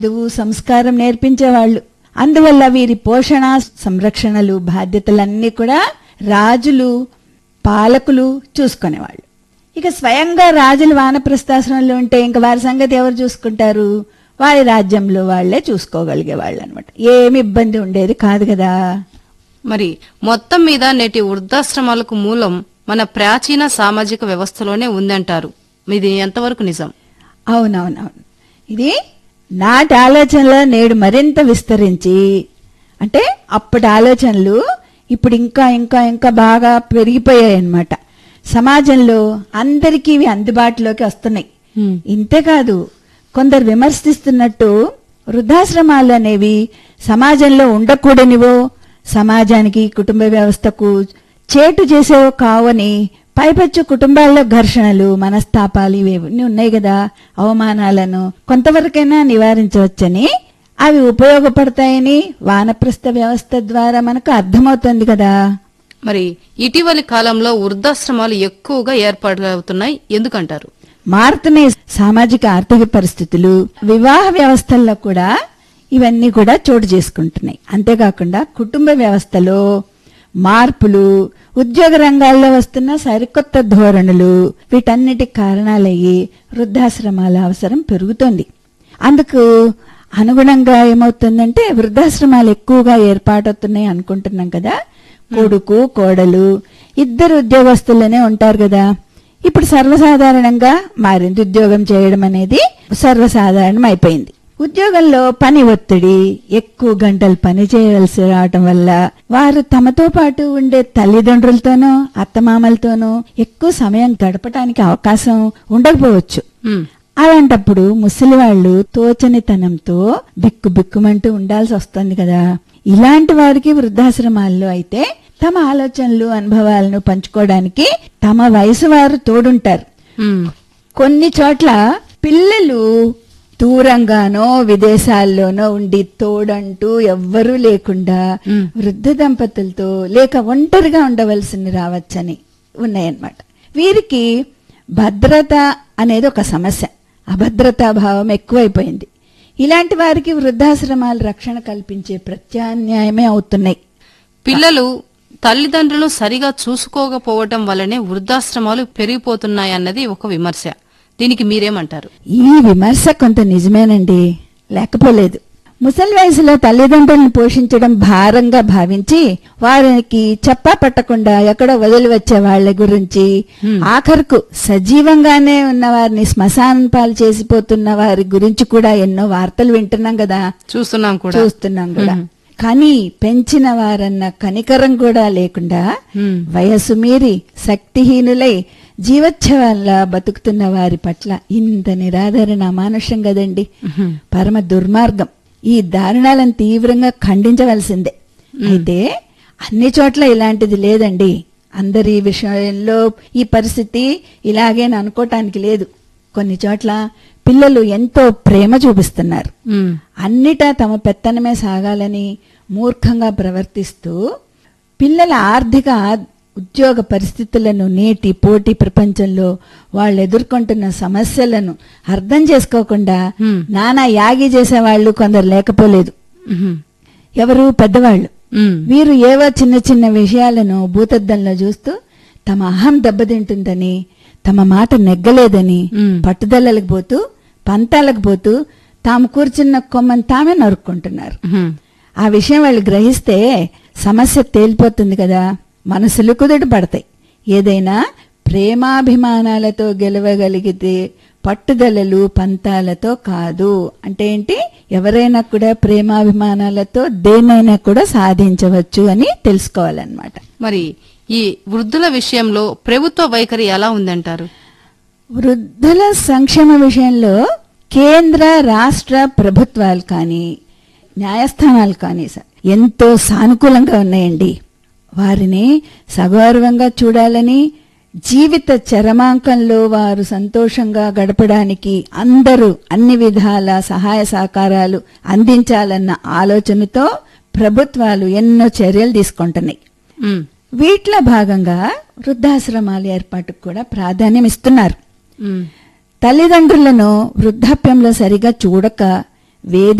చదువు సంస్కారం నేర్పించేవాళ్ళు అందువల్ల వీరి పోషణ సంరక్షణలు బాధ్యతలన్నీ కూడా రాజులు పాలకులు చూసుకునేవాళ్ళు ఇక స్వయంగా రాజులు వానప్రస్థాశ్రమంలో ఉంటే ఇంక వారి సంగతి ఎవరు చూసుకుంటారు వారి రాజ్యంలో వాళ్లే చూసుకోగలిగే వాళ్ళు అనమాట ఏమి ఇబ్బంది ఉండేది కాదు కదా మరి మొత్తం మీద నేటి వృద్ధాశ్రమాలకు మూలం మన ప్రాచీన సామాజిక వ్యవస్థలోనే ఉందంటారు ఇది ఎంతవరకు నిజం అవునవునవును ఇది నాటి ఆలోచనలో నేడు మరింత విస్తరించి అంటే అప్పటి ఆలోచనలు ఇప్పుడు ఇంకా ఇంకా ఇంకా బాగా పెరిగిపోయాయి అన్నమాట సమాజంలో అందరికీ ఇవి అందుబాటులోకి వస్తున్నాయి హ్మ్. ఇంతేకాదు కొందరు విమర్శిస్తున్నట్టు వృద్ధాశ్రమాలు అనేవి సమాజంలో ఉండకూడనివో సమాజానికి కుటుంబ వ్యవస్థకు చేటు చేసేవో కావని పైపెచ్చు కుటుంబాల్లో ఘర్షణలు మనస్తాపాలు ఇవన్నీ ఉన్నాయి కదా అవమానాలను కొంతవరకైనా నివారించవచ్చని అవి ఉపయోగపడతాయని వానప్రస్థ వ్యవస్థ ద్వారా మనకు అర్థమవుతుంది కదా మరి ఇటీవలి కాలంలో వృద్ధాశ్రమాలు ఎక్కువగా ఏర్పాటవుతున్నాయి ఎందుకంటారు మారుతున్న సామాజిక ఆర్థిక పరిస్థితులు వివాహ వ్యవస్థల్లో కూడా ఇవన్నీ కూడా చోటు చేసుకుంటున్నాయి అంతేకాకుండా కుటుంబ వ్యవస్థలో మార్పులు ఉద్యోగ రంగాల్లో వస్తున్న సరికొత్త ధోరణులు వీటన్నిటికి కారణాలయ్యి వృద్ధాశ్రమాల అవసరం పెరుగుతోంది అందుకు అనుగుణంగా ఏమవుతుందంటే వృద్ధాశ్రమాలు ఎక్కువగా ఏర్పాటవుతున్నాయి అనుకుంటున్నాం కదా కొడుకు కోడలు ఇద్దరు ఉద్యోగస్తులనే ఉంటారు కదా ఇప్పుడు సర్వసాధారణంగా మారింది ఉద్యోగం చేయడం అనేది సర్వసాధారణం అయిపోయింది ఉద్యోగంలో పని ఒత్తిడి ఎక్కువ గంటలు పని చేయవలసి రావటం వల్ల వారు తమతో పాటు ఉండే తల్లిదండ్రులతోనూ అత్తమామలతోనూ ఎక్కువ సమయం గడపటానికి అవకాశం ఉండకపోవచ్చు హ్మ్. అలాంటప్పుడు ముసలి వాళ్ళు తోచనితనంతో బిక్కు బిక్కుమంటూ ఉండాల్సి వస్తుంది కదా ఇలాంటి వారికి వృద్ధాశ్రమాల్లో అయితే తమ ఆలోచనలు అనుభవాలను పంచుకోవడానికి తమ వయసు వారు తోడుంటారు హ్మ్. కొన్ని చోట్ల పిల్లలు దూరంగానో విదేశాల్లోనో ఉండి తోడంటూ ఎవ్వరూ లేకుండా మ్. వృద్ధ దంపతులతో లేక ఒంటరిగా ఉండవలసింది రావచ్చని ఉన్నాయన్నమాట వీరికి భద్రత అనేది ఒక సమస్య అభద్రతా భావం ఎక్కువైపోయింది ఇలాంటి వారికి వృద్ధాశ్రమాలు రక్షణ కల్పించే ప్రత్యామ్నాయమే అవుతున్నాయి పిల్లలు తల్లిదండ్రులు సరిగా చూసుకోకపోవటం వల్లనే వృద్ధాశ్రమాలు పెరిగిపోతున్నాయన్నది ఒక విమర్శ దీనికి మీరేమంటారు ఈ విమర్శ కొంత నిజమేనండి లేకపోలేదు ముసలి వయసులో తల్లిదండ్రులను పోషించడం భారంగా భావించి వారికి చెప్పా పట్టకుండా ఎక్కడో వదిలి వచ్చే వాళ్ళ గురించి ఆఖరుకు సజీవంగానే ఉన్న వారిని శ్మశానం పాలు చేసిపోతున్న వారి గురించి కూడా ఎన్నో వార్తలు వింటున్నాం కదా చూస్తున్నాం కూడా చూస్తున్నాం కూడా కానీ పెంచిన వారన్న కనికరం కూడా లేకుండా హ్మ్. వయసు మీరి శక్తిహీనులై జీవోత్సవాల్లా బతుకుతున్న వారి పట్ల ఇంత నిరాదరణ అమానుషం కదండి పరమ దుర్మార్గం ఈ దారుణాలను తీవ్రంగా ఖండించవలసిందే అయితే అన్ని చోట్ల ఇలాంటిది లేదండి అందరి విషయంలో ఈ పరిస్థితి ఇలాగేని అనుకోవటానికి లేదు కొన్ని చోట్ల పిల్లలు ఎంతో ప్రేమ చూపిస్తున్నారు హ్మ్. అన్నిటా తమ పెత్తనమే సాగాలని మూర్ఖంగా ప్రవర్తిస్తూ పిల్లల ఆర్థిక ఆ- ఉద్యోగ పరిస్థితులను నేటి పోటీ ప్రపంచంలో వాళ్ళు ఎదుర్కొంటున్న సమస్యలను అర్థం చేసుకోకుండా హ్మ్. నానా యాగి చేసేవాళ్ళు కొందరు లేకపోలేదు హ్మ్. ఎవరు పెద్దవాళ్ళు హ్మ్. వీరు ఏవో చిన్న చిన్న విషయాలను భూతద్దంలో చూస్తూ తమ అహం దెబ్బతింటుందని తమ మాట నెగ్గలేదని మ్. పట్టుదలలకు పోతూ పంతాలకు పోతూ తాము కూర్చున్న కొమ్మని తామే నరుక్కుంటున్నారు హ్మ్. ఆ విషయం వాళ్ళు గ్రహిస్తే సమస్య తేలిపోతుంది కదా మనసులు కుదుట పడతాయి ఏదైనా ప్రేమాభిమానాలతో గెలవగలిగితే పట్టుదలలు పంతాలతో కాదు అంటే ఏంటి ఎవరైనా కూడా ప్రేమాభిమానాలతో దేనైనా కూడా సాధించవచ్చు అని తెలుసుకోవాలన్నమాట మరి ఈ వృద్ధుల విషయంలో ప్రభుత్వ వైఖరి ఎలా ఉందంటారు వృద్ధుల సంక్షేమ విషయంలో కేంద్ర రాష్ట్ర ప్రభుత్వాలు కానీ న్యాయస్థానాలు కానీ స- ఎంతో సానుకూలంగా ఉన్నాయండి వారిని సగౌరవంగా చూడాలని జీవిత చరమాంకంలో వారు సంతోషంగా గడపడానికి అందరూ అన్ని విధాల సహాయ సహకారాలు అందించాలన్న ఆలోచనతో ప్రభుత్వాలు ఎన్నో చర్యలు తీసుకుంటున్నాయి హ్మ్. వీటిలో భాగంగా వృద్ధాశ్రమాల ఏర్పాటుకు కూడా ప్రాధాన్యం ఇస్తున్నారు హ్మ్. తల్లిదండ్రులను వృద్ధాప్యంలో సరిగా చూడక వేది